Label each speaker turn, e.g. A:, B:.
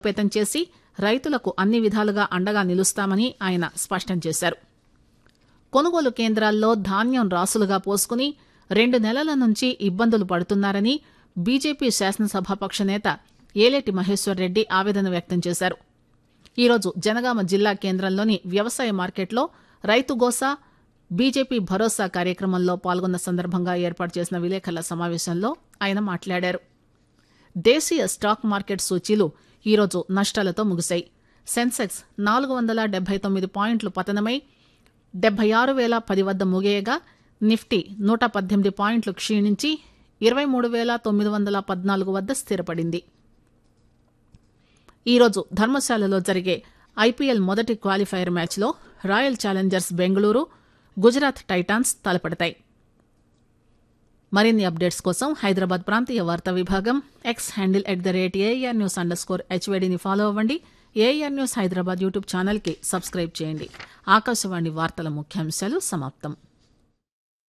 A: బలోపేతం చేసి రైతులకు అన్ని విధాలుగా అండగా నిలుస్తామని ఆయన స్పష్టం చేశారు కొనుగోలు కేంద్రాల్లో ధాన్యం రాసులుగా పోసుకుని రెండు నెలల నుంచి ఇబ్బందులు పడుతున్నారని బీజేపీ శాసనసభాపక్ష నేత ఏలేటి మహేశ్వర్ రెడ్డి ఆవేదన వ్యక్తం చేశారు ఈరోజు జనగామ జిల్లా కేంద్రంలోని వ్యవసాయ మార్కెట్లో రైతు గోసా బీజేపీ భరోసా కార్యక్రమంలో పాల్గొన్న సందర్భంగా ఏర్పాటు చేసిన విలేకరుల సమావేశంలో ఆయన మాట్లాడారు దేశీయ స్టాక్ మార్కెట్ సూచీలు ఈరోజు నష్టాలతో ముగిశాయి సెన్సెక్స్ నాలుగు వందల డెబ్బై తొమ్మిది పాయింట్లు పతనమై డెబ్బై ఆరు వేల పది వద్ద ముగియగా నిఫ్టీ నూట పద్దెనిమిది పాయింట్లు క్షీణించి ఇరవై మూడు వేల తొమ్మిది వందల పద్నాలుగు వద్ద స్థిరపడింది ఈరోజు ధర్మశాలలో జరిగే ఐపీఎల్ మొదటి క్వాలిఫైయర్ మ్యాచ్లో royal challengers Bengaluru Gujarat titans తలపడతాయి మరిన్ని అప్డేట్స్ కోసం హైదరాబాద్ ప్రాంతీయ వార్తా విభాగం X handle at the rate AIR news underscore హెచ్వేడిని ఫాలో అవ్వండి ఏఆర్ న్యూస్ హైదరాబాద్ యూట్యూబ్ ఛానల్కి సబ్స్క్రైబ్ చేయండి ఆకాశవాణి వార్తల ముఖ్యాంశాలు సమాప్తం